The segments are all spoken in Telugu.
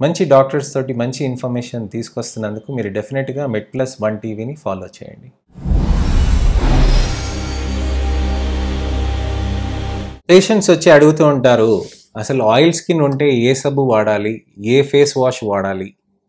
మంచి డాక్టర్స్ తోటి మంచి ఇన్ఫర్మేషన్ తీసుకొస్తున్నందుకు మీరు డెఫినెట్గా మెడ్ ప్లస్ వన్ టీవీని ఫాలో చేయండి పేషెంట్స్ వచ్చి అడుగుతూ ఉంటారు అసలు ఆయిల్ స్కిన్ ఉంటే ఏ సబ్బు వాడాలి ఏ ఫేస్ వాష్ వాడాలి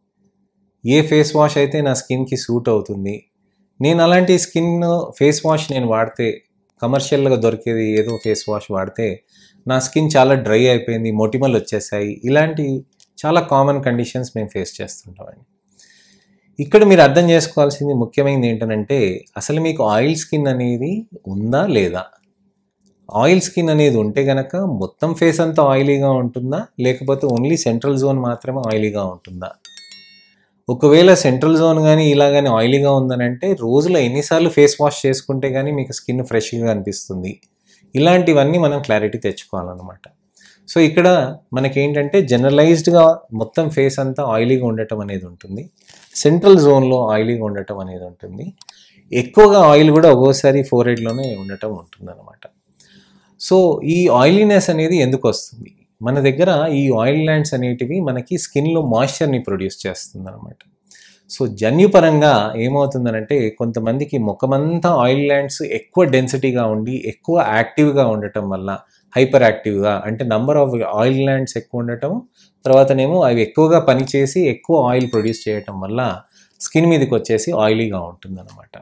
ఏ ఫేస్ వాష్ అయితే నా స్కిన్కి సూట్ అవుతుంది నేను అలాంటి స్కిన్ ఫేస్ వాష్ నేను వాడితే కమర్షియల్గా దొరికేది ఏదో ఫేస్ వాష్ వాడితే నా స్కిన్ చాలా డ్రై అయిపోయింది మొటిమలు వచ్చేసాయి ఇలాంటి చాలా కామన్ కండిషన్స్ మేము ఫేస్ చేస్తుంటామండి ఇక్కడ మీరు అర్థం చేసుకోవాల్సింది ముఖ్యమైనది ఏంటంటే అసలు మీకు ఆయిల్ స్కిన్ అనేది ఉందా లేదా ఆయిల్ స్కిన్ అనేది ఉంటే గనక మొత్తం ఫేస్ అంతా ఆయిలీగా ఉంటుందా లేకపోతే ఓన్లీ సెంట్రల్ జోన్ మాత్రమే ఆయిలీగా ఉంటుందా ఒకవేళ సెంట్రల్ జోన్ కానీ ఇలా కానీ ఆయిలీగా ఉందని అంటే రోజులో ఎన్నిసార్లు ఫేస్ వాష్ చేసుకుంటే కానీ మీకు స్కిన్ ఫ్రెష్గా అనిపిస్తుంది ఇలాంటివన్నీ మనం క్లారిటీ తెచ్చుకోవాలన్నమాట సో ఇక్కడ మనకేంటంటే జనరలైజ్డ్గా మొత్తం ఫేస్ అంతా ఆయిలీగా ఉండటం అనేది ఉంటుంది సెంట్రల్ జోన్లో ఆయిలీగా ఉండటం అనేది ఉంటుంది ఎక్కువగా ఆయిల్ కూడా ఒక్కోసారి ఫోర్ హెడ్లోనే ఉండటం ఉంటుంది అనమాట సో ఈ ఆయిలీనెస్ అనేది ఎందుకు వస్తుంది మన దగ్గర ఈ ఆయిల్ ల్యాండ్స్ అనేటివి మనకి స్కిన్లో మాయిశ్చర్ని ప్రొడ్యూస్ చేస్తుంది అనమాట సో జన్యుపరంగా ఏమవుతుందనంటే కొంతమందికి ముఖమంతా ఆయిల్ ల్యాండ్స్ ఎక్కువ డెన్సిటీగా ఉండి ఎక్కువ యాక్టివ్గా ఉండటం వల్ల హైపర్ యాక్టివ్గా అంటే నంబర్ ఆఫ్ ఆయిల్ ల్యాండ్స్ ఎక్కువ ఉండటం తర్వాతనేమో అవి ఎక్కువగా పనిచేసి ఎక్కువ ఆయిల్ ప్రొడ్యూస్ చేయటం వల్ల స్కిన్ మీదకి వచ్చేసి ఆయిలీగా ఉంటుందన్నమాట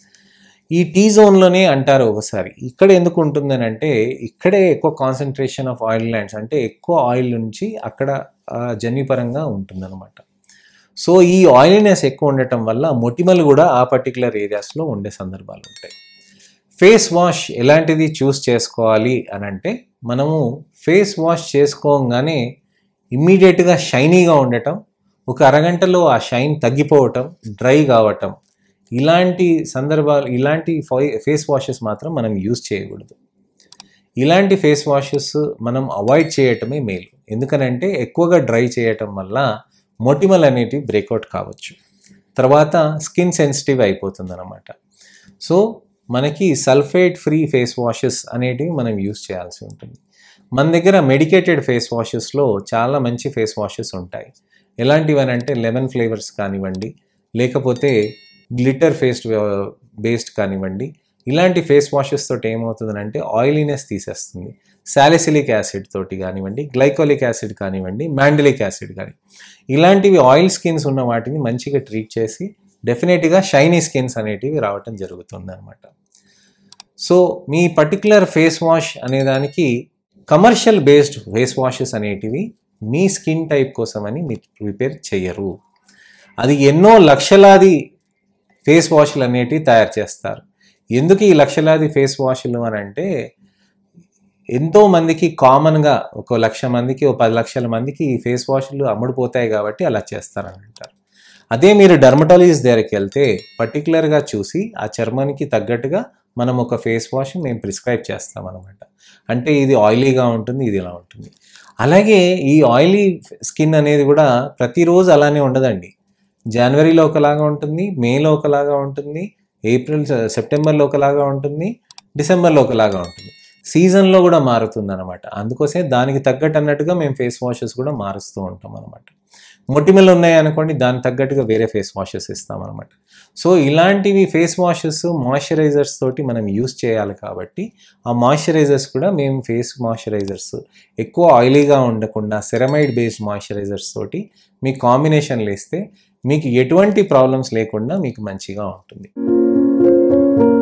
ఈ టీ జోన్లోనే అంటారు ఒకసారి ఇక్కడ ఎందుకు ఉంటుందని అంటే ఇక్కడే ఎక్కువ కాన్సన్ట్రేషన్ ఆఫ్ ఆయిల్ ల్యాండ్స్ అంటే ఎక్కువ ఆయిల్ నుంచి అక్కడ ఆ, జన్యుపరంగా ఉంటుందన్నమాట సో ఈ ఆయిలీనెస్ ఎక్కువ ఉండటం వల్ల మొటిమలు కూడా ఆ పర్టికులర్ ఏరియాస్లో ఉండే సందర్భాలు ఉంటాయి ఫేస్ వాష్ ఎలాంటిది చూస్ చేసుకోవాలి అని అంటే మనము ఫేస్ వాష్ చేసుకోగానే ఇమ్మీడియట్గా షైనీగా ఉండటం ఒక అరగంటలో ఆ షైన్ తగ్గిపోవటం డ్రై కావటం ఇలాంటి సందర్భాలు ఇలాంటి ఫేస్ వాషెస్ మాత్రం మనం యూజ్ చేయకూడదు ఇలాంటి ఫేస్ వాషెస్ మనం అవాయిడ్ చేయటమే మేలు ఎందుకనంటే ఎక్కువగా డ్రై చేయటం వల్ల మొటిమలు అనేటివి బ్రేక్అవుట్ కావచ్చు తర్వాత స్కిన్ సెన్సిటివ్ అయిపోతుంది అనమాట సో మనకి సల్ఫేట్ ఫ్రీ ఫేస్ వాషెస్ అనేటివి మనం యూస్ చేయాల్సి ఉంటుంది మన దగ్గర మెడికేటెడ్ ఫేస్ వాషెస్లో చాలా మంచి ఫేస్ వాషెస్ ఉంటాయి ఎలాంటివి అని అంటే లెమన్ ఫ్లేవర్స్ కానివ్వండి లేకపోతే గ్లిటర్ ఫేస్ బేస్డ్ కానివ్వండి ఇలాంటి ఫేస్ వాషెస్ తోటి ఏమవుతుందంటే ఆయిలీనెస్ తీసేస్తుంది సాలిసిలిక్ యాసిడ్ తోటి కానివ్వండి గ్లైకోలిక్ యాసిడ్ కానివ్వండి మ్యాండలిక్ యాసిడ్ కానీ ఇలాంటివి ఆయిల్ స్కిన్స్ ఉన్న వాటిని మంచిగా ట్రీట్ చేసి డెఫినెట్గా షైనీ స్కిన్స్ అనేటివి రావటం జరుగుతుంది అనమాట సో మీ పర్టికులర్ ఫేస్ వాష్ అనేదానికి కమర్షియల్ బేస్డ్ ఫేస్ వాషెస్ అనేటివి మీ స్కిన్ టైప్ కోసమని మీరు ప్రిపేర్ చేయరు అది ఎన్నో లక్షలాది ఫేస్ వాష్లు అనేటివి తయారు చేస్తారు ఎందుకు ఈ లక్షలాది ఫేస్ వాష్లు అని అంటే ఎంతో మందికి కామన్గా ఒక లక్ష మందికి ఒక పది లక్షల మందికి ఈ ఫేస్ వాష్లు అమ్ముడుపోతాయి కాబట్టి అలా చేస్తారని అంటారు అదే మీరు డర్మటాలజిస్ట్ దగ్గరికి వెళ్తే పర్టికులర్గా చూసి ఆ చర్మానికి తగ్గట్టుగా మనం ఒక ఫేస్ వాష్ మేము ప్రిస్క్రైబ్ చేస్తాం అనమాట అంటే ఇది ఆయిలీగా ఉంటుంది ఇది ఇలా ఉంటుంది అలాగే ఈ ఆయిలీ స్కిన్ అనేది కూడా ప్రతిరోజు అలానే ఉండదండి జనవరిలో ఒకలాగా ఉంటుంది మేలో ఒకలాగా ఉంటుంది ఏప్రిల్ సెప్టెంబర్లో ఒకలాగా ఉంటుంది డిసెంబర్లో ఒకలాగా ఉంటుంది సీజన్లో కూడా మారుతుంది అనమాట అందుకోసమే దానికి తగ్గట్టు అన్నట్టుగా మేము ఫేస్ వాషెస్ కూడా మారుస్తూ ఉంటాం అనమాట మొటిమలు ఉన్నాయి అనుకోండి దానికి తగ్గట్టుగా వేరే ఫేస్ వాషెస్ ఇస్తాం అనమాట సో ఇలాంటివి ఫేస్ వాషెస్ మాయిశ్చరైజర్స్ తోటి మనం యూస్ చేయాలి కాబట్టి ఆ మాయిశ్చరైజర్స్ కూడా మేము ఫేస్ మాయిశ్చరైజర్స్ ఎక్కువ ఆయిలీగా ఉండకుండా సెరమైడ్ బేస్డ్ మాయిశ్చరైజర్స్ తోటి మీ కాంబినేషన్లు ఇస్తే మీకు ఎటువంటి ప్రాబ్లమ్స్ లేకుండా మీకు మంచిగా ఉంటుంది